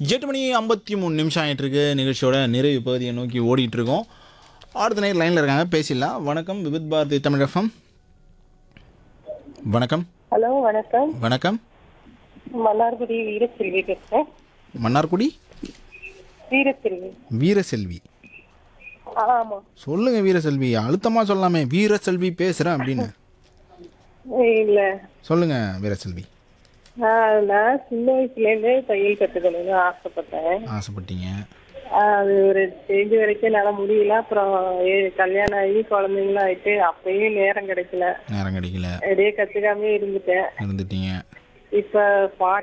எட்டு மணி ஐம்பத்தி மூணு நிமிஷம் ஆகிட்டு இருக்கு நிகழ்ச்சியோட நிறைவு பகுதியை நோக்கி ஓடிட்டு இருக்கோம் அடுத்த நேரம் லைனில் இருக்காங்க பேசிடலாம் வணக்கம் விவித் பாரதி தமிழ் எஃப்எம் வணக்கம் ஹலோ வணக்கம் வணக்கம் மன்னார்குடி வீரசெல்வி பேசுறேன் மன்னார்குடி வீரசெல்வி வீரசெல்வி ஆமா சொல்லுங்க வீரசெல்வி அழுத்தமாக சொல்லலாமே வீரசெல்வி பேசுகிறேன் அப்படின்னு இல்ல சொல்லுங்க வீரசெல்வி ஆஹ் நான் சின்ன வயசுல இருந்தே தையல் கத்துக்கணும்னு ஆசைப்பட்டேன் ஆசைப்பட்டீங்க ஆஹ் அது ஒரு ஸ்டேஜ் வரைக்கும் என்னால முடியல அப்புறம் ஏ- கல்யாணம் ஆகி குழந்தைங்களும் ஆயிட்டு அப்பயும் நேரம் கிடைக்கல நேரம் கிடைக்கல அப்படியே கத்துக்காம இருந்துட்டேன் இருந்துட்டீங்க இப்ப